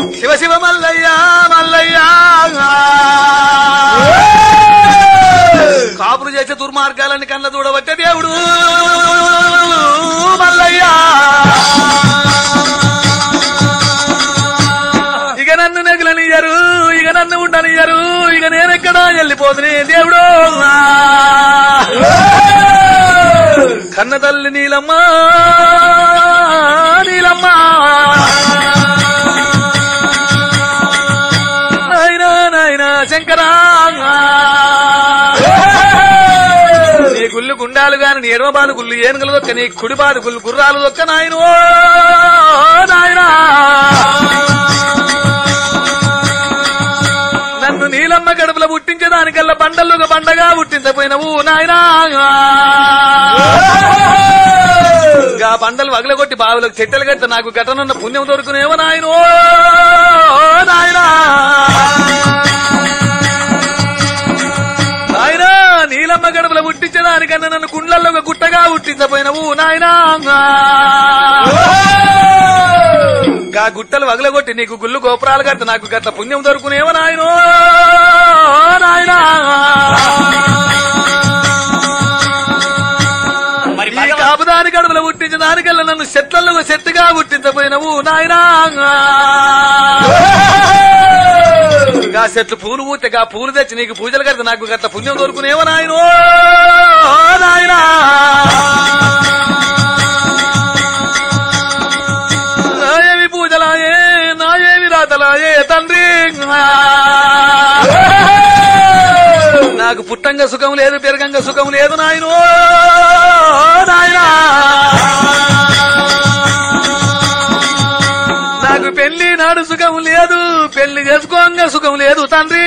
శివ శివ మల్లయ్య మల్లయ్య కాపులు చేసే దుర్మార్గాలని కళ్ళ చూడబట్టే దేవుడు మల్లయ్య ఇక నన్ను నెగలనియ్యరు ఇక నన్ను ఉండనియ్యరు ఇక నేనెక్కడా వెళ్ళిపోతుని దేవుడు కన్న తల్లి నీలమ్మ నీలమ్మ నాయనా నాయనా శంకరా నీ గుళ్ళు గుండాలు గాని నీ ఎడమ బాలు గుళ్ళు ఏనుగలు దొక్క నీ కుడి బాలు గుళ్ళు గుర్రాలు దొక్క నాయను నాయనా నన్ను నీలమ్మ గడుపుల పుట్టించడానికల్లా బండల్లుగా బండగా పుట్టించపోయినవు నాయనా గా బండలు వగలగొట్టి బావులకు చెట్టెలు కడితే నాకు ఘటనున్న పుణ్యం దొరుకునేమో నాయనో నాయనా నాయనా నీలమ్మ గడపల పుట్టించడానికన్నా నన్ను గుండ్లల్లో ఒక గుట్టగా పుట్టించపోయినవు నాయనా గా గుట్టలు వగలగొట్టి నీకు గుళ్ళు గోపురాలు కడితే నాకు గట్ల పుణ్యం దొరుకునేమో నాయనో నాయనా మరి ఈ కాపుదాని గడుపుల పుట్టించిన దానికల్లా నన్ను చెట్లలో చెట్టుగా పుట్టించపోయినవు నాయనా గా చెట్లు పూలు పూతే గా పూలు తెచ్చి నీకు పూజలు కడితే నాకు గట్ల పుణ్యం దొరుకునేవో నాయనో నాయనా నాయేమి పూజలాయే నాయేమి రాతలాయే తండ్రి నాకు పుట్టంగా సుఖం లేదు పెరగంగా సుఖం లేదు నాయనో నాయనా నాకు పెళ్లి నాడు సుఖం లేదు పెళ్లి చేసుకోంగా సుఖం లేదు తండ్రి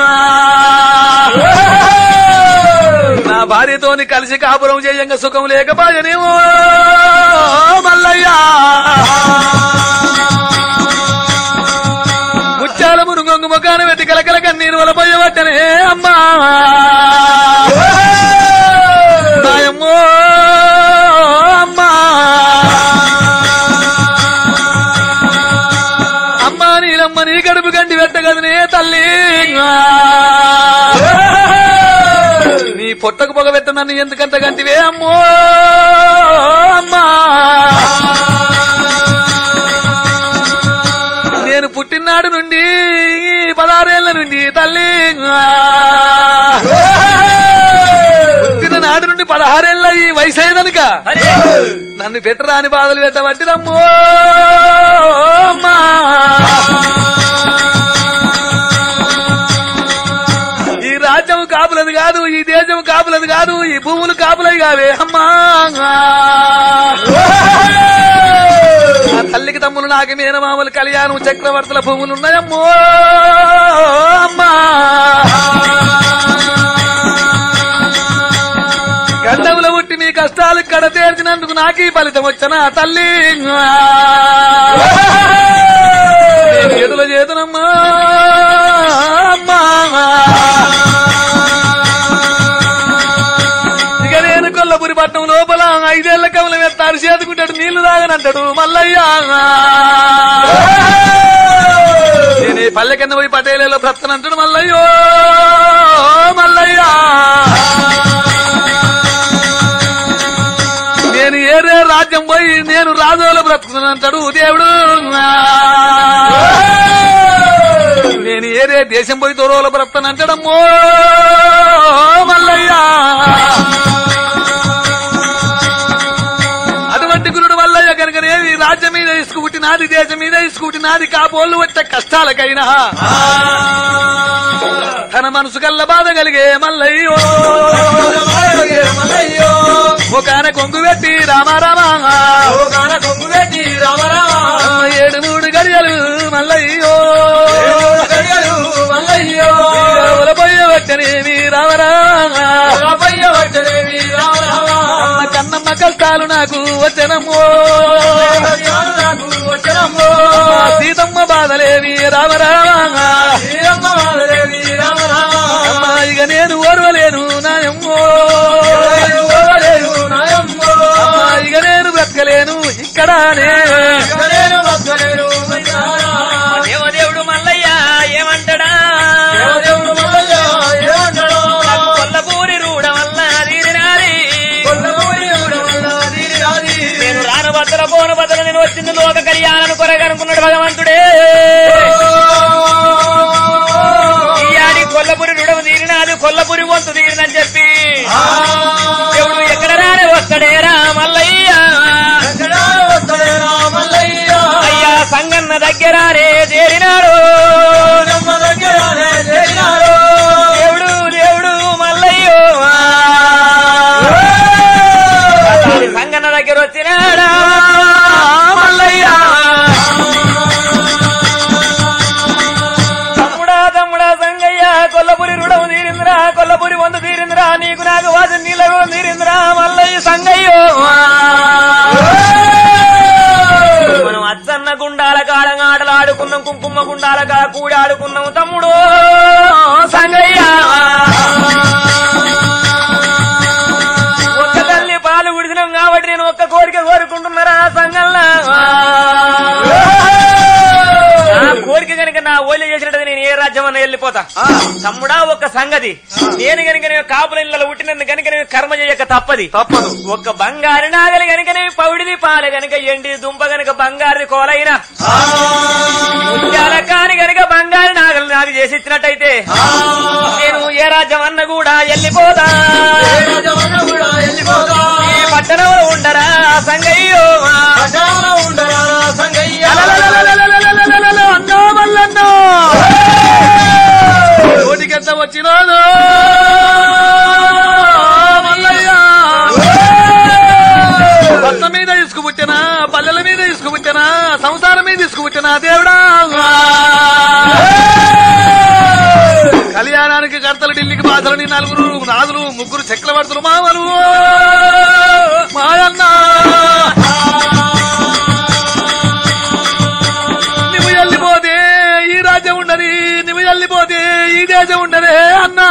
నా భార్యతోని కలిసి కాపురం చేయంగా సుఖం లేకపోయనేమో మల్లయ్యా ముత్యాల మురుగొంగు ముఖాన పెట్టి కలకల కన్నీరు వలపోయవట్టనే అమ్మా నాయమ్మో అమ్మా అమ్మా నీలమ్మ నీ కడుపు గండి పెట్టగదనే తల్లి నీ పొట్టకు పొగ పెట్ట నన్ను ఎందుకంత గంటివే అమ్మో అమ్మా నేను పుట్టినాడు నుండి పదహారేళ్ల నుండి తల్లి పుట్టిన నాడు నుండి పదహారేళ్ల ఈ వయసు అయ్యేదనుక నన్ను పెట్టరాని బాధలు పెట్టబట్టినమ్మో అమ్మా ఈ రాజ్యం కాపులది కాదు ఈ దేశం కాపులది కాదు ఈ భూములు కాపులది కావే అమ్మా నా తల్లికి తమ్ములు నాకు మేనమామలు కళ్యాణం చక్రవర్తుల భూములు ఉన్నాయమ్మో అమ్మా గండముల పుట్టి మీ కష్టాలు కడ తీర్చినందుకు నాకు ఈ ఫలితం వచ్చనా తల్లి నేను ఎదుల చేతునమ్మా అమ్మా ఇక నేను కొల్లపురి పట్నం లోపల ఐదేళ్ల కమలం ఎత్తారు చేతుకుంటాడు నీళ్లు తాగనంటాడు మల్లయ్యా నేను ఈ పల్లె కింద పోయి పటేలలో బ్రతనంటాడు మల్లయ్యో మల్లయ్యా నేను ఏరే రాజ్యం పోయి నేను రాజుల బ్రతుకుతానంటాడు దేవుడు నేను ఏరే దేశం పోయి దొరవల బ్రతనంటాడమ్మో మల్లయ్యా అటువంటి గురుడు మల్లయ్య కనుకనేవి రాజ్యం మీద ఇసుకుబుట్టినాది దేశం మీద ఇసుకుబుట్టినాది కాపోళ్ళు వచ్చే కష్టాలకైనా తన మనసు కల్ల బాధ కలిగే మల్లయ్యో ఒక ఆయన కొంగు పెట్టి రామారామా ఏడు మూడు గడియలు మల్లయ్యో పోయే వచ్చనేమి రామరామా అమ్మ కన్నమ్మ కష్టాలు నాకు వచ్చనమ్మో సీతమ్మ బాధలేవి రామరామా అమ్మ ఇక నేను ఓర్వలేను నాయమ్మో అమ్మ ఇక నేను బ్రతకలేను ఇక్కడానే దేవ బద్దల పోను బద్దల నేను వచ్చింది లోక కళ్యాణం కొరగనుకున్నాడు భగవంతుడే ఈయాడి కొల్లపురి రుడవు తీరినాది కొల్లపురి వంతు తీరినని చెప్పి దేవుడు ఎక్కడ రానే వస్తాడేరా మల్లయ్య అయ్యా సంగన్న దగ్గరానే చేరినాడు దేవుడు దేవుడు మల్లయ్యో అతని సంగన్న దగ్గర వచ్చినాడా మల్లయ్య తమ్ముడా తమ్ముడా సంగయ్య కొల్లపురి రుడవు తీరిందిరా కొల్లపురి వంద తీరిందిరా నీకు నాకు వాసి నీళ్ళ తీరిందిరా మల్లయ్య సంగయ్యో మనం అచ్చన్న గుండాల కాడ ఆటలు ఆడుకున్నాం కుంకుమ గుండాల కాడ కూడి ఆడుకున్నాం తమ్ముడు సంగయ్య ఒక్క తల్లి పాలు గుడిసినాం కాబట్టి నేను ఒక్క కోరిక కోరుకుంటున్నారా సంగల్లా నా కోరిక కనుక నా ఓలి చేసినట్టు నేను ఏ రాజ్యం అన్న వెళ్ళిపోతా తమ్ముడా ఒక సంగతి నేను కనుక నేను కాపుల ఇళ్ళలో పుట్టినందుకు కనుక నేను కర్మ చేయక తప్పది తప్పదు ఒక్క బంగారు నాగలి గనుక నేను పౌడిది పాల గనుక ఎండి దుంప గనుక బంగారు కోలైనా ముత్యాల కాని గనుక బంగారు నాగలు నాకు చేసి ఇచ్చినట్టయితే నేను ఏ రాజ్యం అన్న కూడా వెళ్ళిపోతా ఈ పట్టణంలో ఉండరా సంగయ్యో అన్నా మల్లన్నా నోటికెంత వచ్చినాను మల్లయ్య భర్త మీద ఇసుకుపుట్టినా పల్లెల మీద ఇసుకుపుట్టినా సంసారం మీద ఇసుకుపుట్టినా దేవుడా కళ్యాణానికి కర్తలు ఢిల్లీకి బాధలని నలుగురు రాజులు ముగ్గురు చక్రవర్తులు మామలు మాయన్నా నువ్వు వెళ్ళిపోతే ఈ రాజ్యం ఉండని నువ్వు వెళ్ళిపోతే ఈ దేశం ఉండనే అన్నా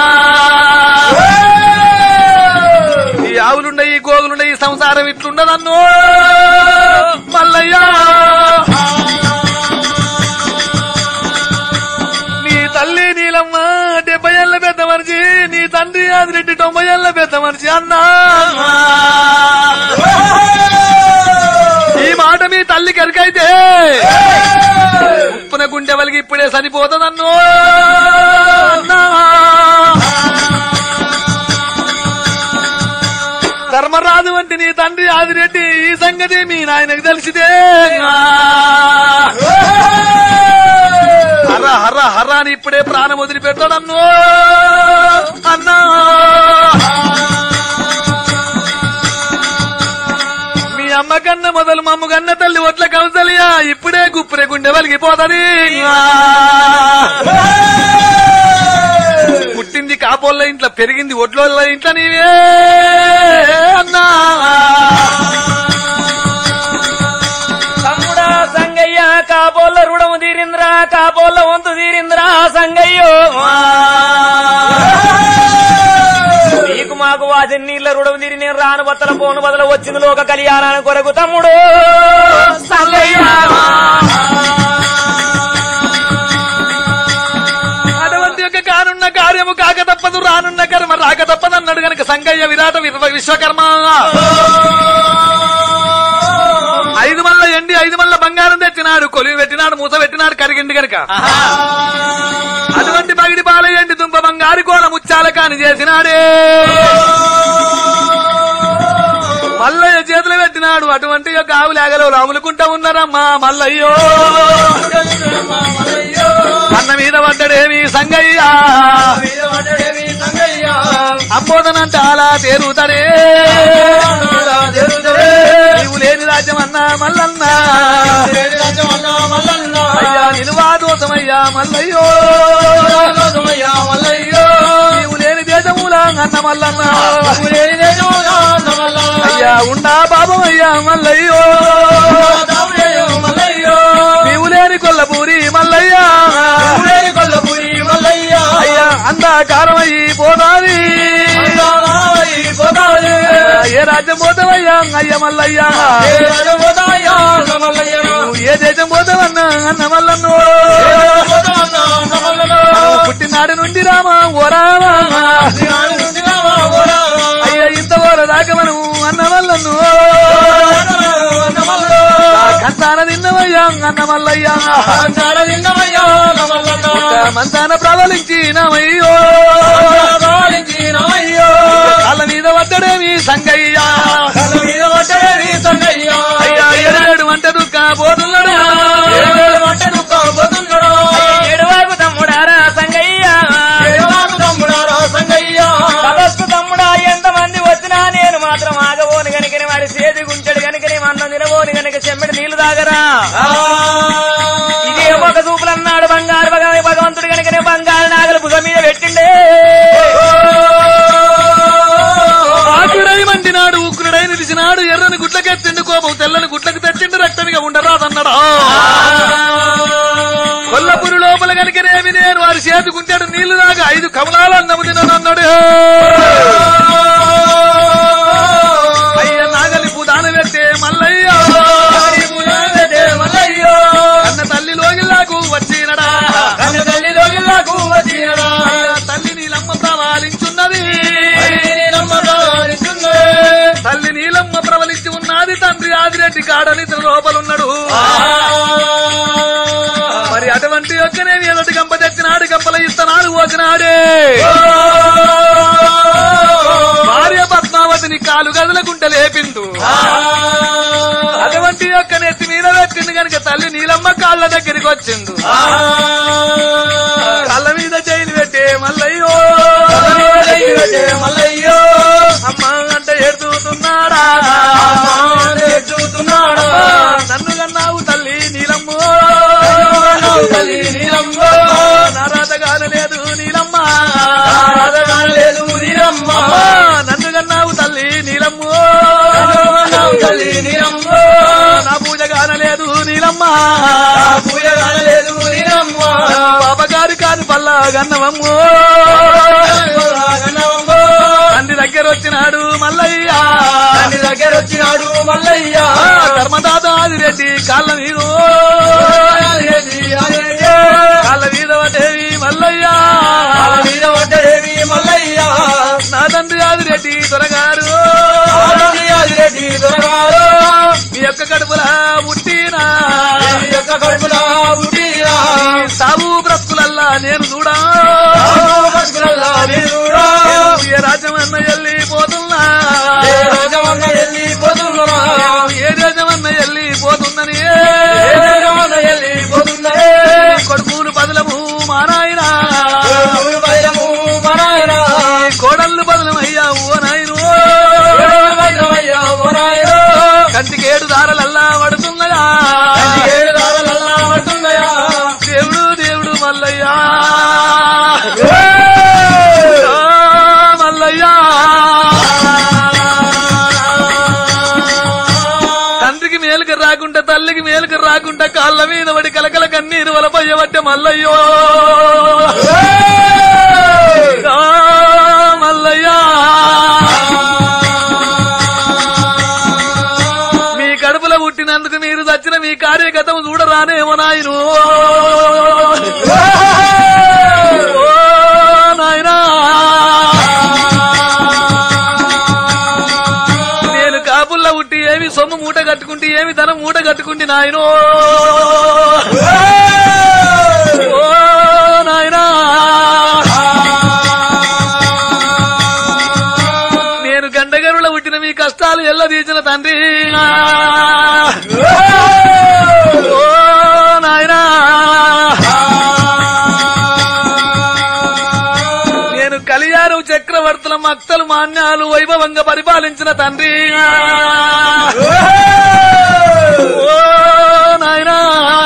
ఈ ఆవులుండయి గోగులుండయి సంసారం ఇట్లుండదన్నో మల్లయ్యా నీ తల్లి నీలమ్మ డెబ్బై ఏళ్ళ పెద్ద మనిషి నీ తండ్రి ఆదిరెడ్డి తొంభై ఏళ్ళ పెద్ద మనిషి అన్నా ఈ మాట మీ తల్లి కరికైతే ఉప్పున గుండె వలిగి ఇప్పుడే చనిపోతుందన్నో అన్నా. ధర్మరాజు వంటి నీ తండ్రి ఆదిరెడ్డి ఈ సంగతి మీ నాయనకు తెలిసిదే హర్ర హర్ర హర్ర అని ఇప్పుడే ప్రాణం వదిలిపెట్టాడన్నో అన్నా మీ అమ్మ కన్న మొదలు మమ్మ కన్న తల్లి ఒట్ల కౌసలియా ఇప్పుడే గుప్పురే గుండె వలిగిపోతది పుట్టింది కాపోళ్ళ ఇంట్లో పెరిగింది ఒడ్లోళ్ళ ఇంట్లో నీవే అన్నా తమ్ముడా సంగయ్య కాపోళ్ళ రుణము తీరింద్రా కాపోళ్ళ వంతు తీరింద్రా సంగయ్యో నీకు మాకు వాసి నీళ్ళ రుణము తీరి నేను రాను బత్తల పోను బదల వచ్చింది లోక కళ్యాణానికి కొరకు తమ్ముడు సంగయ్య అటువంటి యొక్క కానున్న కార్యము కాక తప్పదు రానున్న కర్మ రాక తప్పదు అన్నాడు గనక సంగయ్య విరాట విశ్వ- విశ్వకర్మ ఐదు మల్ల ఎండి ఐదు మల్ల బంగారం తెచ్చినాడు కొలివి పెట్టినాడు మూత పెట్టినాడు కరిగిండి గనక అటువంటి పగిడి పాల ఎండి దుంప బంగారు కోల ముచ్చాల కాని చేసినాడే మల్లయ్య చేతులు పెట్టినాడు అటువంటి యొక్క ఆవులు ఆగలవులు అములుకుంటా ఉన్నారమ్మా మల్లయ్యో అన్న మీద పడ్డడేమి సంగయ్య అమ్మోదనంటే అలా తేరుతడే నీవు లేని రాజ్యం అన్నా మల్లన్న అయ్యా నిలువా దోషమయ్యా మల్లయ్యో నీవు లేని దేశములా అన్న మల్లన్న అయ్యా ఉండా పాపం అయ్యా మల్లయ్యో నీవు లేని కొల్లపూరి మల్లయ్యా అయ్యా అందాకారం అయ్యి పోదాది ఏ రాజ్యం పోతావయ్యా అయ్య మల్లయ్యా నువ్వు ఏ దేశం పోతావన్నా అన్న మల్లన్నో పుట్టినాడు నుండి రామా ఓ రామా అయ్య ఇంత ఓర దాకా మనం అన్న మల్లన్ను తిన్నమయ్యా అన్న మల్లయ్యా మంతాన ప్రబలించినమయ్యో కాళ్ళ మీద వద్దడేమి సంగయ్యా అయ్యా ఏడు వంట దుఃఖ పోతున్నాడు ఏడువాకు తమ్ముడారా సంగయ్య తపస్సు తమ్ముడా ఎంత మంది వచ్చినా నేను మాత్రం ఆగబోను గనుకని వాడి సేది గుంచెడు గనుకని అన్నం తినబోను గనుక చెమ్మడి నీళ్లు తాగరా ఇదే ఒక చూపులన్నాడు బంగారు భగ- భగవంతుడు గనుకనే బంగారు నాగలు భుజ మీద పెట్టిండే ఆకుడై మండినాడు ఉగ్రుడై నిలిచినాడు ఎర్రని గుట్లకెత్తిండు కోపం తెల్లని గుట్లకు తెచ్చిండు రక్తమిగా ఉండరాదన్నాడు కొల్లపురి లోపల కనుకనేమి నేను వారి చేతుకుంటాడు నీళ్లు దాకా ఐదు కమలాలు అన్నము తిననన్నాడు అయ్య నాగలి పూదాన పెట్టే మల్లయ్య అన్న తల్లి లోగిల్లాకు వచ్చినడా అయ్య తల్లి నీలమ్మ ప్రవాలించున్నది తల్లి నీలమ్మ ప్రవలించి ఉన్నది తండ్రి ఆదిరెడ్డి కాడని తన లోపలున్నాడు మరి అటువంటి యొక్కనే ఎదటి గంప తెచ్చినాడు గంపల ఇస్తనాడు ఓచినాడే భార్య పద్మావతిని కాలు గదులకుంట లేపిండు అటువంటి యొక్క నెత్తి మీద పెట్టిండు కనుక తల్లి నీలమ్మ కాళ్ళ దగ్గరికి వచ్చిండు కళ్ళ మీద జైలు పెట్టే మల్లయ్యో అమ్మ అంటే ఎడుతున్నాడా నన్ను కన్నావు తల్లి నీలమ్మో నారాధ కానలేదు నీలమ్మ అమ్మా, నన్ను కన్నావు తల్లి నీలమ్మో నా పూజ కానలేదు నీలమ్మ పాపగారి కాని పల్ల గన్నవమ్మో తండ్రి దగ్గర వచ్చినాడు మల్లయ్య దగ్గర వచ్చినాడు మల్లయ్య ఆ, ధర్మదాత ఆదిరెడ్డి కాళ్ళ మీద కాళ్ళ మీద దేవి మల్లయ్య మీద పడ్డదేవి మల్లయ్య నా తండ్రి ఆదిరెడ్డి దొరగారు రెడ్డి దొరగారు మీ యొక్క కడుపులా పుట్టినా ఈ యొక్క కడుపున పుట్టినా సాగు బ్రతుకులల్లా నేను చూడా బతుకులల్లా వీరుడా. ఏ రాజ్యమన్న వెళ్ళిపోతున్నా ఏ రాజమన్న వెళ్ళిపోతున్నా ఏ దేశమన్న వెళ్ళిపోతుందని ఏ రాజమన్న వెళ్ళిపోతున్నదే కొడుకులు బదులము మా నాయనా ఊరు బయలము మనాయన కోడళ్ళు బదులమయ్యా ఓ నాయను బయలమయ్యా మనాయన కంటికేడు దారలల్లా పడుతున్నదా ఏడు దారులల్లా పడుతున్నాయా దేవుడు దేవుడు మల్లయ్యా ఆ, మల్లయ్యా తండ్రికి మేలుకు రాకుండా తల్లికి మేలుకు రాకుండా కాళ్ళ మీద పడి కలకల కన్నీరు వలపయ్యబట్టే మల్లయ్యో ఆ, మల్లయ్యా మీ కడుపులో పుట్టినందుకు మీరు చచ్చిన మీ కార్యగతం చూడరానేమో నాయను ఓ నాయనా నేను కాపుల్లో పుట్టి ఏమి సొమ్ము మూట కట్టుకుంటే ఏమి ధనం మూట కట్టుకుంటే నాయనో ఓ నాయనా నేను గండగరుల పుట్టిన మీ కష్టాలు ఎల్ల తీసిన తండ్రి ఓ నాయనా నేను కలియారు చక్రవర్తుల మక్తలు మాన్యాలు వైభవంగా పరిపాలించిన తండ్రి ఓ నాయనా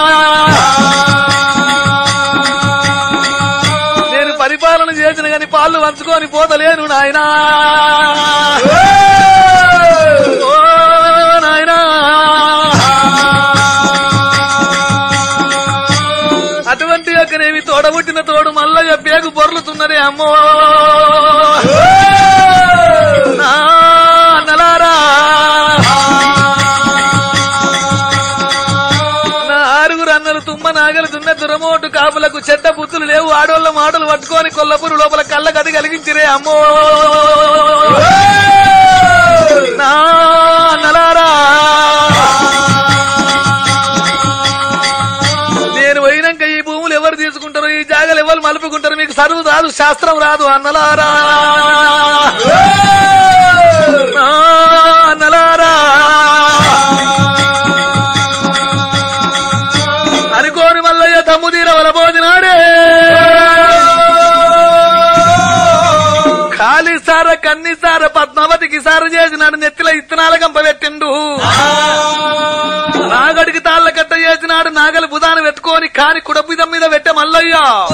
నేను పరిపాలన చేసిన గాని పాలు పంచుకొని పోతలేను నాయనా ఓ నాయనా అటువంటి యొక్కనేమి తోడబుట్టిన తోడు మల్లయ్య పేగు పొర్లుతున్నదే అమ్మో నా అన్నలారా నా ఆరుగురు అన్నలు తుమ్మ నాగలు దున్న దురమోటు కాపులకు చెడ్డ బుద్ధులు లేవు ఆడోళ్ళ మాటలు పట్టుకొని కొల్లపురు లోపల కళ్ళ గది కలిగించిరే అమ్మో నా అన్నలారా మోకాలు మలుపుకుంటారు మీకు చదువు రాదు శాస్త్రం రాదు అన్నలారా ఆ, అన్నలారా అనుకోని మల్లయ్య తమ్ము తీరవల భోజనాడే ఖాళీ సార కన్ని సార పద్మావతికి సార చేసినాడు నెత్తిల ఇత్తనాల గంప పెట్టిండు నాగడికి తాళ్ళ కట్ట చేసినాడు నాగలి బుధాన పెట్టుకొని కాని కుడబుదం మీద పెట్టే మల్లయ్య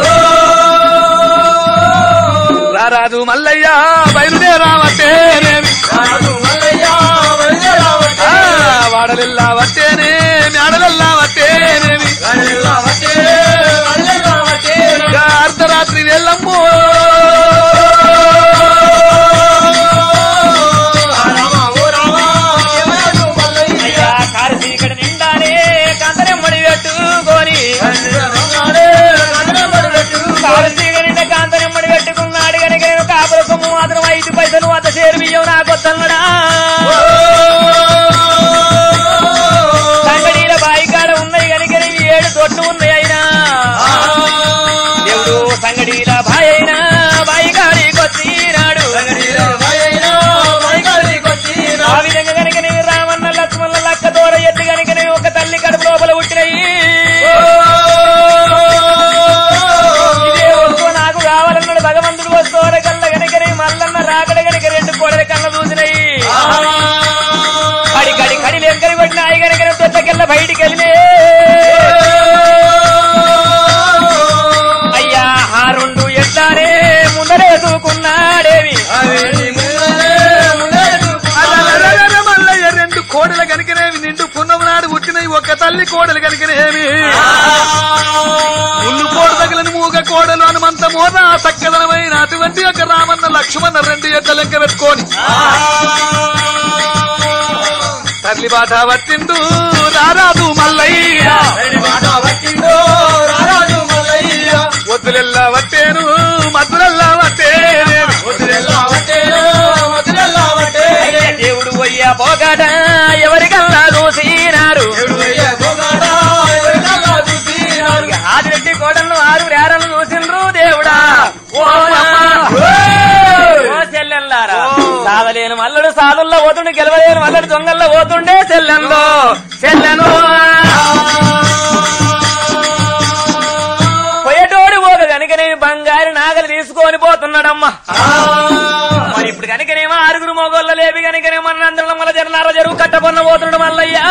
రారాజు మల్లయ్య బయలుదే రావట్టేనేమి ఆ, వాడలెల్లా వట్టేనే మేడలెల్లా వట్టేనేమి ఇంకా అర్ధరాత్రి వెళ్ళమ్మో అయ్యా కారు చీకటి నిండానే కందరెమ్మడి పెట్టుకొని కారు చీకటి నిండా కాంతరెమ్మడి పెట్టుకున్నాడు కనుక నేను కాపుల సొమ్ము మాత్రం ఐదు పైసలు వద్ద చేరు బియ్యం నాకు వద్దన్నాడా సంగడీల బాయి కాడ ఉన్నాయి కనుక ఇవి ఏడు తొట్లు ఉన్నాయి అయినా దేవుడు సంగడీల బాయి అయినా బాయి కాడికి వచ్చినాడు ఆ విధంగా కనుక నేను రామన్న లక్ష్మణ లక్క దూర ఎత్తి కనుక నేను ఒక తల్లి కడుపు లోపల పుట్టినయి ఇదే వస్తువు నాకు కావాలన్నాడు భగవంతుడు వస్తువు కళ్ళ కనుక నేను మల్లన్న రాకడ కనుక రెండు కోడల కళ్ళ చూసినాయి కడి కడి కడి లెంకరి కొట్టిన అయి కనుక తొట్టకెళ్ళ బయటికి వెళ్ళినే అయ్యా ఆ రెండు ఎట్లానే ముందరే దూకున్నాడేవి అలలలలల మల్లయ్య రెండు కోడల కనికనేమి నిండు పున్నమ నాడు పుట్టినవి ఒక తల్లి కోడలు కనికనేమి ముళ్ళు కోడ తగిలిన మూగ కోడలు హనుమంత మోద చక్కదనమైన అటువంటి ఒక రామన్న లక్ష్మణ రెండు ఎడ్ల లెక్క పెట్టుకొని తల్లి బాట పట్టిండు రారాదు మల్లయ్య వద్దులెల్లా వట్టేను మద్దులెల్లా వట్టేనేమి అయ్యా దేవుడు అయ్యా పోగాట ఎవరికల్లా చూసినారు ఇక ఆదిరెడ్డి కోడలను ఆరుగురు ఏరలు చూసిండ్రు దేవుడా ఓ ఓ చెల్లెల్లారా సాదలేని మల్లడు సాదుల్లో పోతుండే గెలవలేని మల్లడు దొంగల్లో పోతుండే చెల్లెందో చెల్లెను పోయేటోడు పోక కనుకనేమి బంగారు నాగలు తీసుకొని పోతున్నాడమ్మా మరి ఇప్పుడు కనుకనేమో ఆరుగురు మొగోళ్ళ లేవి కనుకనేమో అందరం మళ్ళీ జరనార జరువు కట్టబొన్న పోతున్నాడు మల్లయ్యా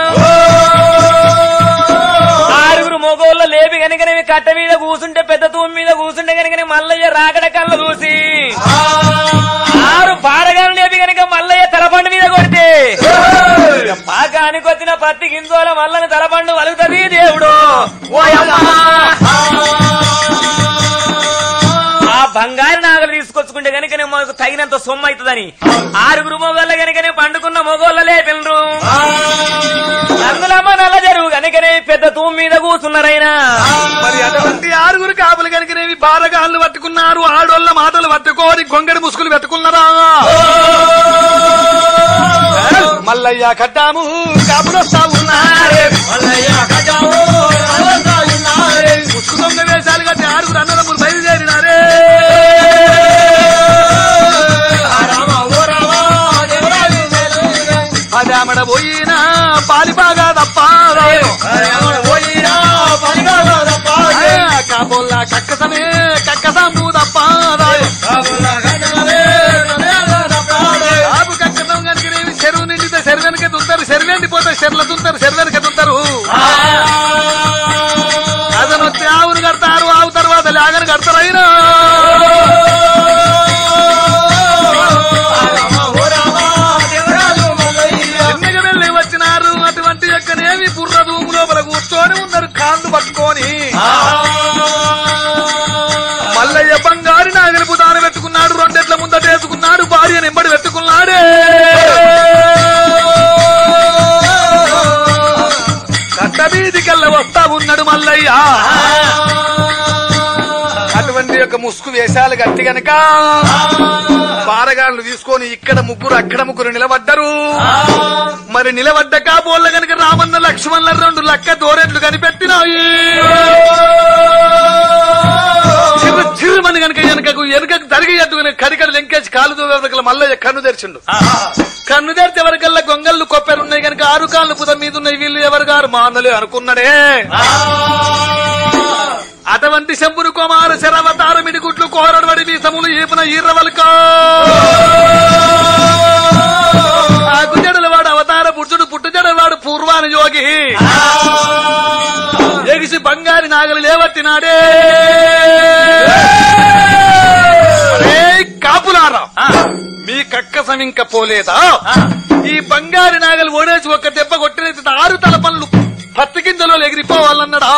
ఆరుగురు మొగోళ్ళ లేవి కనుకనేమి కట్ట మీద కూసుంటే పెద్ద తూమి మీద కూసుంటే కనుకనే మల్లయ్య రాకడ కళ్ళ చూసి ఆరు పారగాలు లేవి కనుక మల్లయ్య తలపండు మీద కొడితే ఇక పాకానికి వచ్చిన పత్తి గింజోల మల్లని తలపండు వలుగుతుంది దేవుడు ఓయమ్మా ఆ బంగారు నాగలు తీసుకొచ్చుకుంటే కనుక మాకు తగినంత సొమ్ము అవుతుందని ఆరుగురు మొగోళ్ళ కనుకనే పండుకున్న మొగోళ్ళ లేపిల్రు అందులమ్మ నల్ల జరువు కనుకనే పెద్ద తూము మీద కూర్చున్నారైనా మరి అటువంటి ఆరుగురు కాపులు కనుకనేవి బాలగాళ్ళు పట్టుకున్నారు ఆడోళ్ళ మాటలు పట్టుకోని గొంగడి ముసుగులు పెట్టుకున్నారా మల్లయ్య కట్టాము కాపులు వస్తా ఉన్నారే ముసుగు దొంగ వేషాలు కట్టి ఆరుగురు అన్నదమ్ములు బయలుదేరినారే పదామడ పోయినా పాలి బాగా తప్ప కాబోల్లా కక్కసమే కక్కసాము తప్ప బాబు కక్కసం కనుకనేవి చెరువు నిండితే చెరువు వెనక తుంటారు చెరువు ఎండిపోతే చెర్ల తుంటారు చెరువు వెనక తుంటారు అతను వచ్చి ఆవును కడతారు ఆవు తర్వాత లాగను కడతారు అయినా ఎన్నగ వెళ్ళి వచ్చినారు అటువంటి యొక్కనేవి బుర్ర దూము లోపల కూర్చొని ఉన్నారు కాళ్ళు పట్టుకొని మల్లయ్య బంగారు నాగలి బుధాన పెట్టుకున్నాడు రెండెట్ల ముందట వేసుకున్నాడు భార్య నింబడి పెట్టుకున్నాడే కట్ట వీధికల్లా వస్తా ఉన్నాడు మల్లయ్య అటువంటి యొక్క ముసుగు వేషాలు గట్టి గనక పారగాళ్ళు తీసుకొని ఇక్కడ ముగ్గురు అక్కడ ముగ్గురు నిలబడ్డరు మరి నిలబడ్డ కాబోళ్ళ గనక రామన్న లక్ష్మణుల రెండు లక్క దోరెట్లు కనిపెట్టినాయి మంది కనుక వెనకకు వెనకకు జరిగేట్టుకుని కడికడ లెంకేసి కాలు దూవెవరికల మల్లయ్య కన్ను తెరిచిండు కన్ను తెరిచి ఎవరికల్లా గొంగళ్ళు కొప్పెరు ఉన్నాయి కనుక ఆరు కాళ్ళు పుద మీద ఉన్నాయి వీళ్ళు ఎవరు గారు మానలే అనుకున్నాడే అటువంటి శంపురు కుమారు శరవతార మిడిగుట్లు కోరడబడి వీసములు ఈపున ఈర్రవల్క ఆకుజడల వాడు అవతార పుట్టుడు పుట్టుజడల వాడు పూర్వాన యోగి ఎగిసి బంగారి నాగలి లేవట్టినాడే ఒరేయ్ కాపులారా మీ కక్కసం ఇంక పోలేదా ఈ బంగారు నాగలు ఓడేసి ఒక దెబ్బ కొట్టినది ఆరు తల పనులు పత్తి గింజలో ఎగిరిపోవాలన్నాడా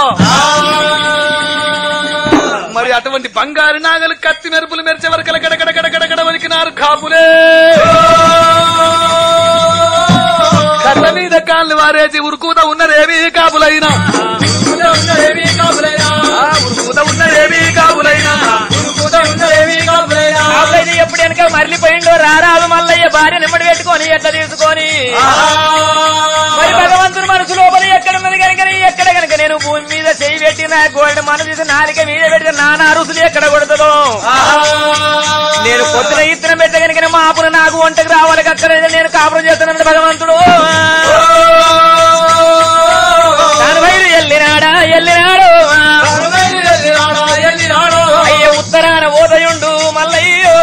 మరి అటువంటి బంగారు నాగలు కత్తి మెరుపులు మెరిచే వరకు గడగడ గడగడ గడ వలికినారు కాపులే కళ్ళ మీద కాళ్ళు వారేసి ఉరుకుత ఉన్నదేవి కాపులైనా ఉన్నదేవి కాపులైనా ఆ, ఉరుకుత ఉన్నదేవి కాపులైనా ఉన్నదేవి కాపులైనా ఆవులైతే ఎప్పుడు వెనక మరలిపోయిండో రారాదు మల్లయ్య భార్య నిమ్మడి పెట్టుకొని ఎట్లా తీసుకొని మరి భగవంతుడు మనసు లోపల ఎక్కడ ఉన్నది కనుక ఎక్కడ కనుక నేను భూమి మీద చేయి పెట్టి నా గోల్డ్ మనసు తీసి నాలిక మీద పెడితే నానా రుసులు ఎక్కడ కొడుతుందో నేను పొద్దున ఇత్తనం పెట్ట కనుక మా అప్పుడు నాకు వంటకు రావాలి అక్కడ నేను కాపురం చేస్తున్నాను భగవంతుడు దాని బయలు ఎల్లినాడా ఎల్లినాడు అయ్య ఉత్తరాన ఓదయుండు మల్లయ్యో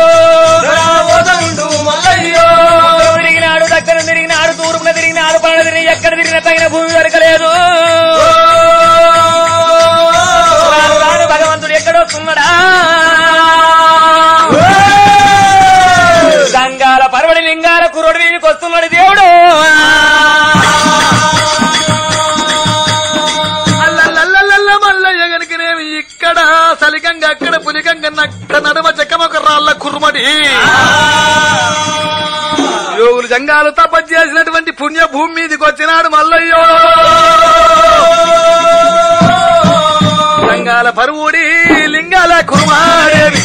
ఉత్తరం తిరిగినాడు దక్కన తిరిగినాడు తూర్పున తిరిగినాడు పడ తిరిగి ఎక్కడ తిరిగిన తగిన భూమి దొరకలేదు రాను రాను భగవంతుడు ఎక్కడొస్తున్నాడా గంగాల పర్వడి లింగాల కురుడు వీధికి వస్తున్నాడు దేవుడు అల్లల్లల్లల్ల మల్లయ్య గనుకనేమి ఇక్కడ సలిగంగ అక్కడ పులిగంగ నక్క నడుమ చెక్కమొక రాళ్ళ కుర్మడి యోగులు జంగాలు తప చేసినటువంటి పుణ్య భూమి మీదకి వచ్చినాడు మల్లయ్యో లింగాల పరువుడి లింగాల కుర్మాడేవి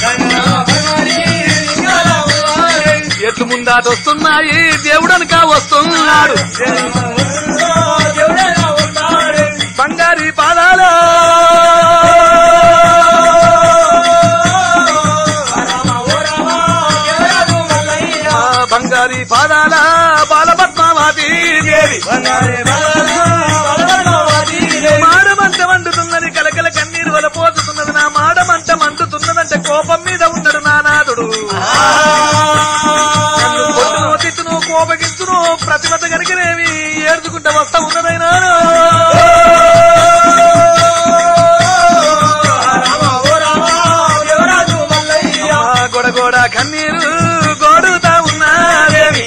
ఎట్లు ముందాటొస్తున్నాయి దేవుడనక వస్తున్నాడు బంగారి పాదాలు ఆ బంగారి పాదాల బాలపద్మావతి దేవి మాడమంట మండుతున్నది కలకల కన్నీరు వల పోతున్నది నా మాడమంట మండుతున్నదంటే కోపం మీద ఉన్నాడు నానాథుడు నన్ను కొట్టును తిట్టును కోపగించును ప్రతిమత కనుకనేమి ఏడ్చుకుంటా వస్తా ఉన్నదైనా గొడగొడ కన్నీరు గోడుతా ఉన్నాదేవి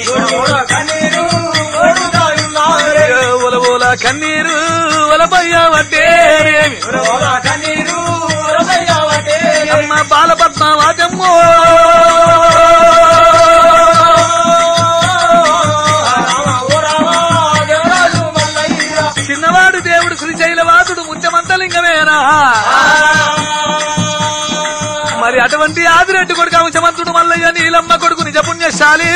ఒల ఒల కన్నీరు ఒలబయ్యావట్టేనేమి అమ్మ బాలపద్మావాజమ్మో చిన్నవాడు దేవుడు శ్రీశైలవాసుడు ముత్యమంతలింగమేనా మరి అటువంటి ఆదిరెడ్డి కొడుకు అంశమంతుడు మల్లయ్య నీలమ్మ కొడుకు నిజ పుణ్యశాలి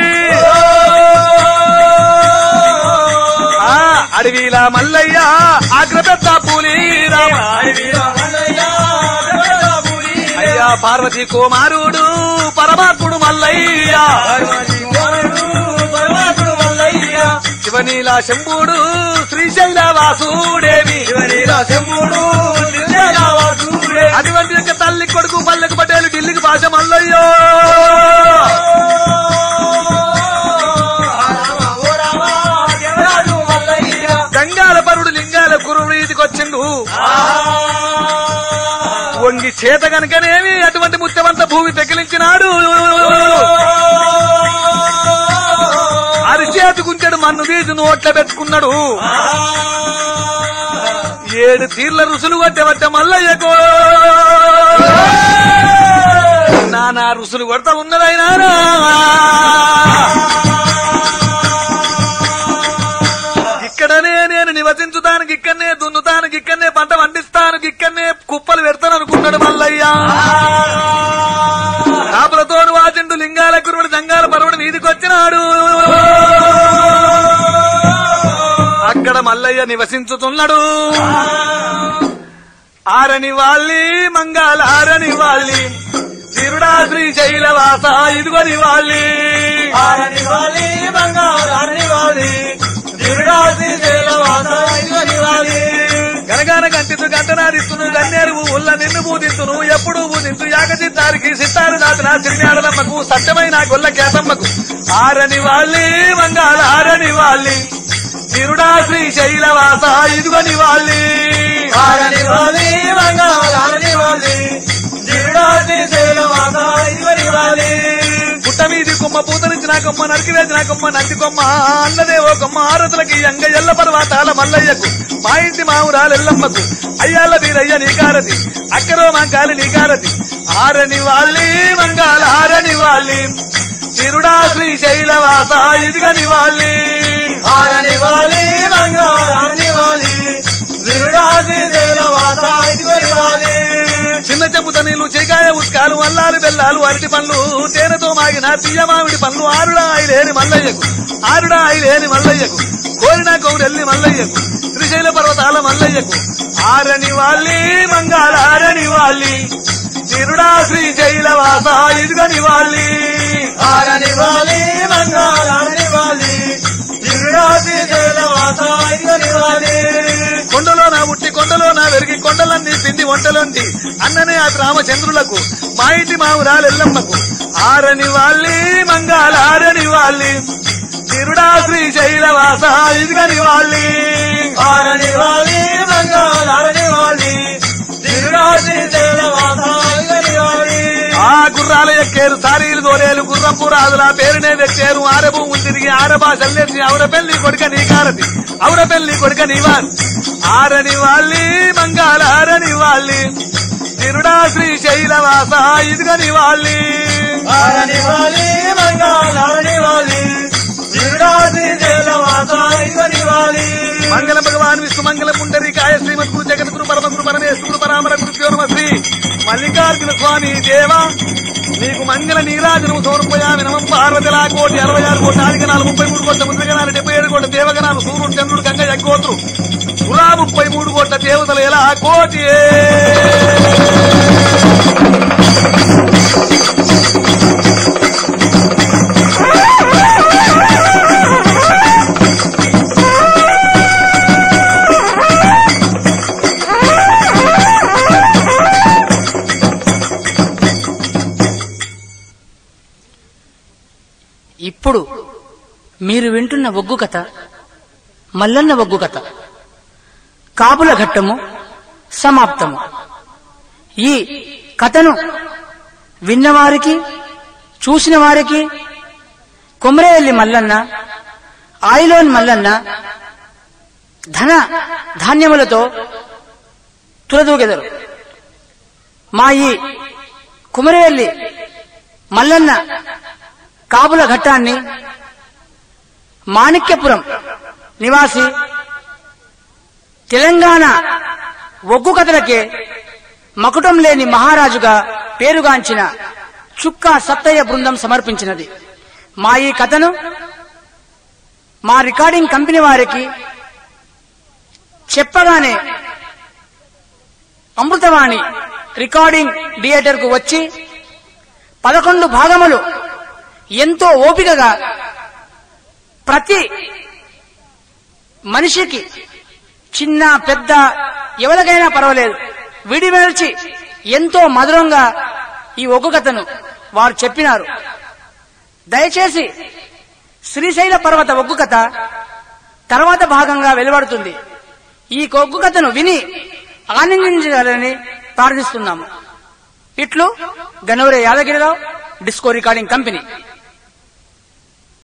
ఆ, అడవిల మల్లయ్య ఆగ్రపెద్ద పూలి రామ అయ్యా పార్వతి కుమారుడు పరమాత్ముడు మల్లయ్య శివనీల శంభుడు శ్రీశైల వాసుడేవి అటువంటి యొక్క తల్లి కొడుకు పల్లెకు పటేలు ఢిల్లీకి భాష మల్లయ్యో గంగాల పరుడు లింగాల కురుడు ఇదికి వచ్చిండు వంగి చేత గనుకనేమి అటువంటి ముత్యమంత భూమి పెకిలించినాడు అరిచేతుకుంటాడు మన్ను వీధి నోట్ల పెట్టుకున్నాడు ఏడు తీర్ల రుసులు కొట్టే వట్ట మల్లయ్యకో నానా రుసులు కొడతా ఉన్నదైనా ఇక్కడనే నేను నివసించుతానికి ఇక్కడనే దున్నుతానికి ఇక్కడనే పంట పండిస్తానికి ఇక్కడనే కుప్పలు పెడతాను అనుకున్నాడు మల్లయ్య కాపులతోను వాచిండు లింగాల కురుడు జంగాల పరువుడు వీధికి వచ్చినాడు అక్కడ మల్లయ్య నివసించుతున్నాడు ఆరని వాళ్ళి మంగాల ఆరని వాళ్ళి తిరుడా శ్రీశైల వాస ఇదిగోని వాళ్ళి ఆరని వాలి బంగారాన్ని వాలి దివిడాసి శైలవాస ఇదిగని వాలి గనగాన గంటితు గంటనాదిత్తును గన్నేరు ఉల్ల నిన్ను బూదిత్తును ఎప్పుడు బూదింతు యాగచిత్తారికి సిత్తారు దాచిన సిరినాడలమ్మకు సత్యమైన గొల్ల కేతమ్మకు ఆరని వాళ్ళి మంగాళ ఆరని వాళ్ళి తిరుడా శ్రీశైల వాస ఇదిగోని వాళ్ళి ఆరని వాలి బంగారాన్ని వాలి దివిడాసి శైలవాస ఇదిగని వాలి పుట్ట మీది కొమ్మ పూతనిచ్చిన కొమ్మ నరికి వేసిన కొమ్మ నంది కొమ్మ అన్నదే ఓ కొమ్మ ఆరతులకి అంగ ఎల్ల పర్వతాల మల్లయ్యకు మా ఇంటి మావురాలు ఎల్లమ్మకు అయ్యాల వీరయ్య నీకారది అక్కరో మంకాలి నీకారది ఆరని వాళ్ళి మంగాల ఆరని వాళ్ళి తిరుడా శ్రీశైల వాస ఇదిగని వాళ్ళి ఆరని వాలి బంగారాన్ని వాలి దివిడాసి శైలవాస ఇదిగని వాలి చిన్న చెప్పుత నీళ్లు చికాయ ఉస్కాలు అల్లాలు బెల్లాలు అరటి పండ్లు తేనెతో మాగిన తీయ మామిడి పండ్లు ఆరుడా ఐలేని మల్లయ్యకు ఆరుడా ఐలేని మల్లయ్యకు కోరిన గౌరెల్లి మల్లయ్యకు శ్రీశైల పర్వతాల మల్లయ్యకు ఆరని వాళ్ళి మంగాళ ఆరని వాళ్ళి తిరుడా శ్రీశైల వాస ఇదిగని వాళ్ళి ఆరని వాలి బంగారాన్ని వాలి దివిడాసి శైలవాస ఇదిగని వాలి కొండలో నా ఉట్టి కొండలో నా వెరిగి కొండలన్నీ పిండి వంటలుండి అన్ననే ఆ రామచంద్రులకు మా ఇంటి మావురాలెల్లమ్మకు ఆరని వాళ్ళి మంగాళ ఆరని వాళ్ళి తిరుడా శ్రీశైల వాస ఇదిగని వాళ్ళి ఆరని వాలి బంగారాన్ని వాలి దివిడాసి శైలవాస ఇదిగని వాలి ఆ గుర్రాల ఎక్కేరు సారీలు దోరేలు గుర్రపు రాజుల పేరునే తెచ్చారు ఆరభూములు తిరిగి ఆరభాషలు నేర్చి ఆవిడ పెళ్లి కొడుక నీ కారది ఆవిడ పెళ్లి కొడుక నీవాన్ ఆరని వాళ్ళి మంగాళ ఆరని వాళ్ళి తిరుడా శ్రీశైల వాస ఇదిగని వాళ్ళి ఆరని వాలి బంగారాన్ని వాలి దివిడాసి శైలవాస ఇదిగని వాలి మంగళ భగవాన్ విష్ణు మంగళ పుండరి కాయ శ్రీమద్ గురు జగత్ గురు పరమ గురు పరమేశ్వరు పరామర గురు ప్యోనమ శ్రీ మల్లికార్జున స్వామి దేవా నీకు మంగళ నీరాజనము సమర్పయామి నమం పార్వతిలా కోటి అరవై ఆరు కోటి ఆదిగణాలు ముప్పై మూడు కోట్ల ముద్రగణాలు డెబ్బై ఏడు కోట్ల దేవగణాలు సూర్యుడు చంద్రుడు గంగ యగ్గోత్రు తులా ముప్పై మూడు కోట్ల దేవతలు ఎలా కోటి ఇప్పుడు మీరు వింటున్న ఒగ్గు కథ మల్లన్న ఒగ్గు కథ కాపుల ఘట్టము సమాప్తము ఈ కథను విన్నవారికి చూసిన వారికి కొమరేవల్లి మల్లన్న ఆయిలోని మల్లన్న ధన ధాన్యములతో తులదూగెదరు మా ఈ కుమరవెల్లి మల్లన్న కాపుల ఘట్టాన్ని మాణిక్యపురం నివాసి తెలంగాణ ఒగ్గు కథలకే మకుటం లేని మహారాజుగా పేరుగాంచిన చుక్కా సత్తయ్య బృందం సమర్పించినది మా ఈ కథను మా రికార్డింగ్ కంపెనీ వారికి చెప్పగానే అమృతవాణి రికార్డింగ్ థియేటర్ కు వచ్చి పదకొండు భాగములు ఎంతో ఓపికగా ప్రతి మనిషికి చిన్న పెద్ద ఎవరికైనా పర్వాలేదు విడిమెల్చి ఎంతో మధురంగా ఈ ఒగ్గు కథను వారు చెప్పినారు దయచేసి శ్రీశైల పర్వత ఒగ్గు కథ తర్వాత భాగంగా వెలువడుతుంది ఈ ఒగ్గు కథను విని ఆనందించాలని ప్రార్థిస్తున్నాము ఇట్లు Ganavare Yadagirirao disco recording company